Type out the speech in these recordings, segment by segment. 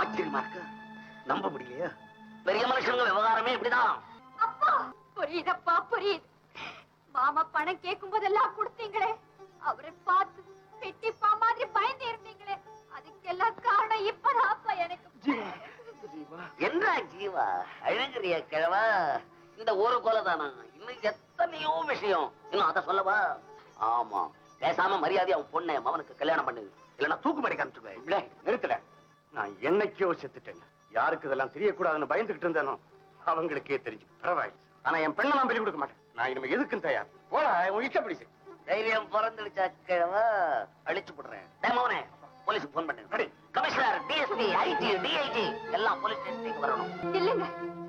ஆச்சரியமா இருக்கு நம்ப முடியலையா பெரிய மனுஷங்க விவகாரமே இப்படிதான் அப்பா புரியுதப்பா புரியுது மாமா பணம் கேட்கும் போதெல்லாம் கொடுத்தீங்களே அவரை பார்த்து பெட்டிப்பா மாதிரி பயந்து இருந்தீங்களே அதுக்கெல்லாம் காரணம் இப்பதான் அப்பா எனக்கு என்ன ஜீவா அழகிறிய கிழவா இந்த ஒரு கொலை தானா இன்னும் எத்தனையோ விஷயம் இன்னும் அத சொல்லவா ஆமா பேசாம மரியாதை அவன் பொண்ணை மவனுக்கு கல்யாணம் பண்ணு இல்லன்னா தூக்கு மடி காமிச்சுடுவேன் நிறுத்தல நான் என்னைக்கோ செத்துட்டேன் யாருக்கு இதெல்லாம் தெரியக்கூடாதுன்னு பயந்துகிட்டு இருந்தேனோ அவங்களுக்கே தெரிஞ்சு பரவாயில்லை ஆனா என் பெண்ணை நான் பலி கொடுக்க மாட்டேன் நான் இனிமே எதுக்கும் தயார் போடா உன் இஷ்டப்படி செய். தைரியம் பிறந்துடுச்சா கிழவா அழிச்சு போடுறேன் டேய் மவனே போலீஸுக்கு போன் பண்ணு கமிஷனர் டிஎஸ்பி ஐடி டிஐஜி எல்லாம் போலீஸ் ஸ்டேஷனுக்கு வரணும் இல்லைங்க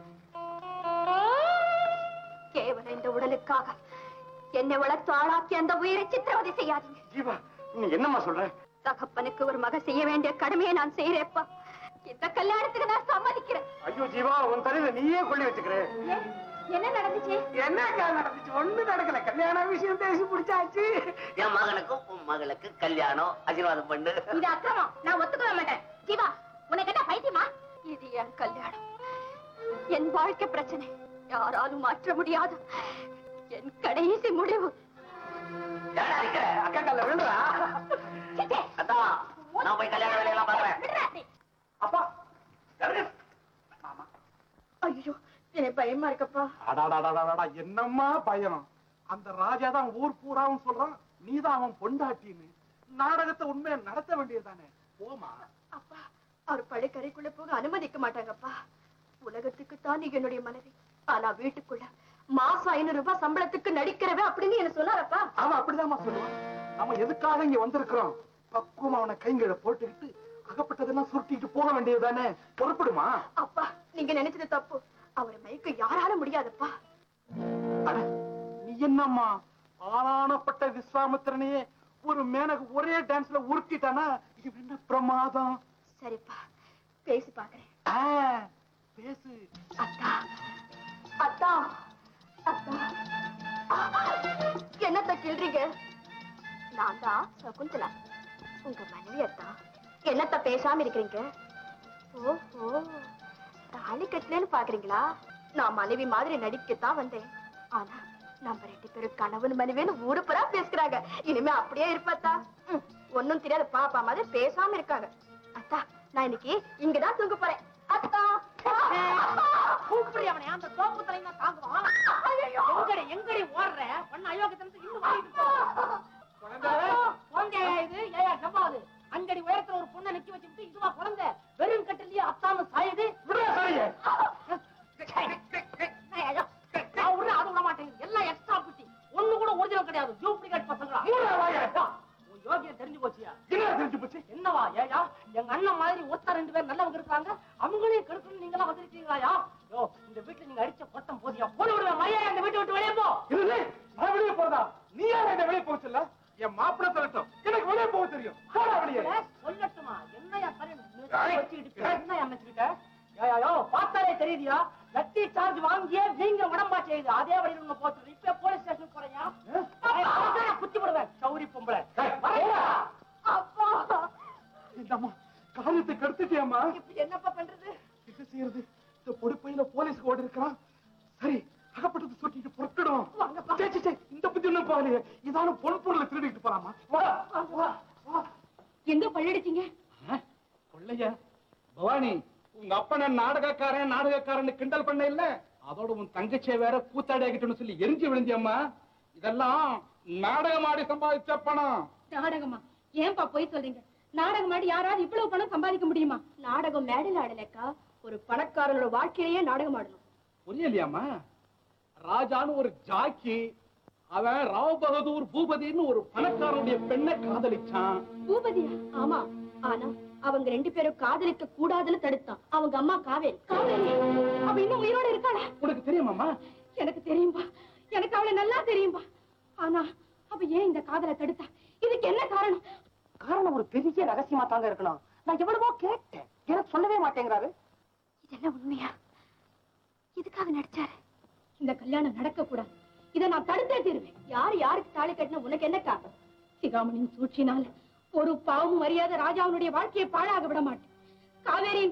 கேவலம் இந்த உடலுக்காக என்னை வளர்த்து ஆளாக்கி அந்த உயிரை சித்திரவதை செய்யாதீங்க ஜீவா நீ என்னம்மா சொல்ற தகப்பனுக்கு ஒரு மக செய்ய வேண்டிய கடமையை நான் செய்யறேப்பா இந்த கல்யாணத்துக்கு நான் சம்மதிக்கிறேன் ஐயோ ஜீவா உன் தலையில நீயே கொள்ளி வச்சுக்கிற ஏன்? என்ன நடந்துச்சு என்னக்கா நடந்துச்சு ஒண்ணு நடக்கல கல்யாண விஷயம் பேசி பிடிச்சாச்சு என் மகனுக்கும் உன் மகளுக்கு கல்யாணம் ஆசீர்வாதம் பண்ணு இது அக்கிரமம் நான் ஒத்துக்கவே மாட்டேன் ஜீவா உனக்கு என்ன பைத்தியமா இது என் கல்யாணம் என் வாழ்க்கை பிரச்சனை யாராலும் மாற்ற முடியாது என் கடைசி முடிவு ஏன்டா இருக்கிற? அக்கா கால விழுறா சிச்சே, அதான் நான் போய் கல்யாண வேலையெல்லாம் பாக்குறேன் விடுறா நீ. அப்பா ஐயோ எனக்கு பயமா இருக்கப்பா அடாடாடாடாடா என்னம்மா பயம் அந்த ராஜா தான் ஊர் பூராவும் சொல்றான் நீதான் அவன் பொண்டாட்டின்னு நாடகத்தை உண்மையை நடத்த வேண்டியதுதானே போமா அப்பா அவர் பழைக்கரைக்குள்ள போக அனுமதிக்க மாட்டாங்கப்பா உலகத்துக்கு தான் நீ என்னுடைய மனைவி ஆனா வீட்டுக்குள்ள மாசம் ஐநூறு ரூபாய் சம்பளத்துக்கு நடிக்கிறவ அப்படின்னு என்ன சொன்னாரப்பா அவன் அப்படிதாம்மா சொல்லுவான் நம்ம எதுக்காக இங்க வந்திருக்கிறோம் பக்குவம் அவனை கைங்கட போட்டுக்கிட்டு அகப்பட்டதெல்லாம் சுருட்டிட்டு போக வேண்டியதுதானே பொறுப்படுமா அப்பா நீங்க நினைச்சது தப்பு அவரை மயக்க யாரால முடியாதப்பா அட நீ என்னம்மா ஆளானப்பட்ட விஸ்வாமித்திரனையே ஒரு மேனகு ஒரே டான்ஸ்ல உருட்டிட்டானா இது என்ன பிரமாதம் சரிப்பா பேசி பாக்குறேன் ஆ, பேசு அத்தா அத்தா அத்தா என்னத்த கிள்றீங்க நான் தான் சகுந்தலா உங்க மனைவி அத்தா என்னத்த பேசாம இருக்கிறீங்க ஓஹோ தாலி கட்டலன்னு பாக்குறீங்களா நான் மனைவி மாதிரி நடிக்கத்தான் வந்தேன் ஆனா நம்ம ரெண்டு பேரும் கணவன் மனைவின்னு ஊரு புறா பேசுறாங்க இனிமே அப்படியே இருப்பாத்தா ம், ஒண்ணும் தெரியாத பாப்பா மாதிரி பேசாம இருக்காங்க அத்தா நான் இன்னைக்கு இங்கதான் தூங்க போறேன் அத்தா கூப்பிடு அவனை அந்த தோப்பு தலைங்க தாங்குவான் எங்கடி எங்கடி ஓடுற ஒன்னு அயோக்கியத்தனத்துக்கு இன்னும் ஓடிட்டு போ. குழந்தையா இது ஏயா ஜவ்வாது அஞ்சடி உயரத்துல ஒரு பொண்ணை நிக்க வச்சுட்டு இதுவா குழந்தை வெறும் கட்டிலேயே அத்தாம சாயுது ஏய், ஐயோ, நான் விடுறேன், அது விட மாட்டேங்குது எல்லாம் எக்ஸ்ட்ரா குட்டி ஒண்ணு கூட ஒரிஜினல் கிடையாது டூப்ளிகேட் பசங்களா உன் யோகியம் தெரிஞ்சு போச்சியா என்ன தெரிஞ்சு போச்சு என்னவா ஏயா எங்க அண்ணன் மாதிரி ஒத்த ரெண்டு பேர் நல்லவங்க இருக்காங்க அவங்களையும் கெடுக்கணும் நீங்க எல்லாம் வந்திருக்கீங்களாயா யோ இந்த வீட்டுல நீங்க அடிச்ச பட்டம் போதியா போன விடுவேன் மரியாதை இந்த வீட்டை விட்டு வெளியே போ இல்லை நான் வெளியே போறதா நீ யார் என்ன வெளியே போக சொல்ல என் மாப்பிள்ளை சொல்லட்டும் எனக்கு வெளியே போக தெரியும் போடா வெளியே ஏய், சொல்லட்டுமா என்னையா சரி வச்சுக்கிட்டு என்னையா அமைச்சுக்கிட்ட ஏயா யோ பார்த்தாலே தெரியுதியா லட்டி சார்ஜ் வாங்கியே நீங்க உடம்பா செய்யுது அதே வழியில் உன்னை போட்டு இப்ப போலீஸ் ஸ்டேஷன் போறியா ஏய், அவன்தான் நான் குத்தி விடுவேன் சௌரி பொம்பளை வரையா அப்பா இந்தம்மா காரியத்தை கெடுத்துட்டியம்மா இப்ப என்னப்பா பண்றது என்ன செய்யறது இந்த பொடுப்பையில போலீஸ் ஓடி இருக்கான் சரி அகப்பட்டது சுட்டிட்டு புறக்கிடும் சே, சே, சே, இந்த புத்தி ஒண்ணும் போகலையே இதான பொன் பொருளை திருடிட்டு போறாமா வா வா வா எங்க பள்ளடிச்சீங்க கொள்ளைய பவானி உங்க அப்பன நாடகக்காரன் நாடகக்காரன் கிண்டல் பண்ண இல்ல அதோட உன் தங்கச்சியை வேற கூத்தாடி ஆகிட்டோன்னு சொல்லி எரிஞ்சு விழுந்தியம்மா இதெல்லாம் நாடகம் ஆடி சம்பாதிச்ச பணம் நாடகமா ஏன்பா போய் சொல்றீங்க நாடகம் ஆடி யாராவது இவ்வளவு பணம் சம்பாதிக்க முடியுமா நாடகம் மேடையில் ஆடலக்கா ஒரு பணக்காரனோட வாழ்க்கையிலேயே நாடகம் ஆடணும் புரியலையாமா ராஜான்னு ஒரு ஜாக்கி அவன் ராவ் பகதூர் பூபதின்னு ஒரு பணக்காரனுடைய பெண்ணை காதலிச்சான் பூபதியா ஆமா ஆனா அவங்க ரெண்டு பேரும் காதலிக்க கூடாதுன்னு தடுத்தான் அவங்க அம்மா காவேரி காவேரி அவ இன்னும் உயிரோட இருக்காளா உனக்கு தெரியுமாமா எனக்கு தெரியும்பா எனக்கு அவளை நல்லா தெரியும்பா ஆனா அவ ஏன் இந்த காதலை தடுத்தா இதுக்கு என்ன காரணம் காரணம் ஒரு பெரிய ரகசியமா தாங்க இருக்கணும் நான் எவ்வளவோ கேட்டேன் எனக்கு சொல்லவே மாட்டேங்கிறாரு இதெல்லாம் உண்மையா இதுக்காக நடிச்சாரு இந்த கல்யாணம் நடக்க கூடாது இதை நான் தடுத்தே தீருவேன் யார் யாருக்கு தாலி கட்டின உனக்கு என்ன காரணம் சிகாமணியின் சூழ்ச்சினால ஒரு பாவம் மரியாதை ராஜாவுடைய வாழ்க்கையை பாழாக விட மாட்டேன் காவேரியின்